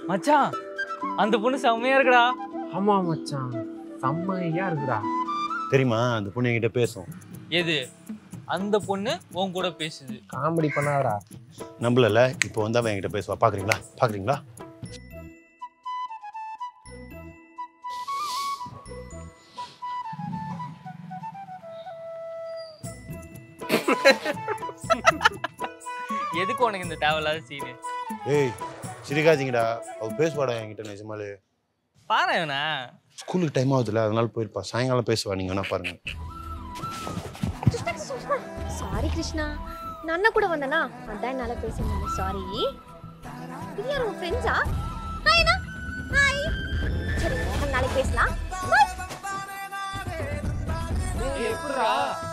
மச்சான் அந்த பொண்ணு செம்மையா இருக்குடா ஆமா மச்சான் செம்மையா இருக்குடா தெரியுமா அந்த பொண்ணு என்கிட்ட பேசும் எது அந்த பொண்ணு உன் கூட பேசுது காமெடி பண்ணாதடா நம்பலல இப்போ வந்து அவன் என்கிட்ட பேசுவா பாக்குறீங்களா பாக்குறீங்களா எதுக்கு உனக்கு இந்த தேவையில்லாத சீனு ஏய் சிரிக்காதீங்கடா அவ பேசுவாடா என்கிட்ட நிஜமாலே பாரு இவனை ஸ்கூலுக்கு டைம் ஆகுதுல்ல அதனால போயிருப்பா சாயங்காலம் பேசுவா நீங்க வேணா பாருங்க சாரி கிருஷ்ணா நான் அண்ணா கூட வந்தனா அதான் என்னால பேச முடியல சாரி இது யார் உன் ஃப்ரெண்ட்ஸா ஹாய் அண்ணா ஹாய் சரி நம்ம நாளைக்கு பேசலாம் Bye. எப்படிடா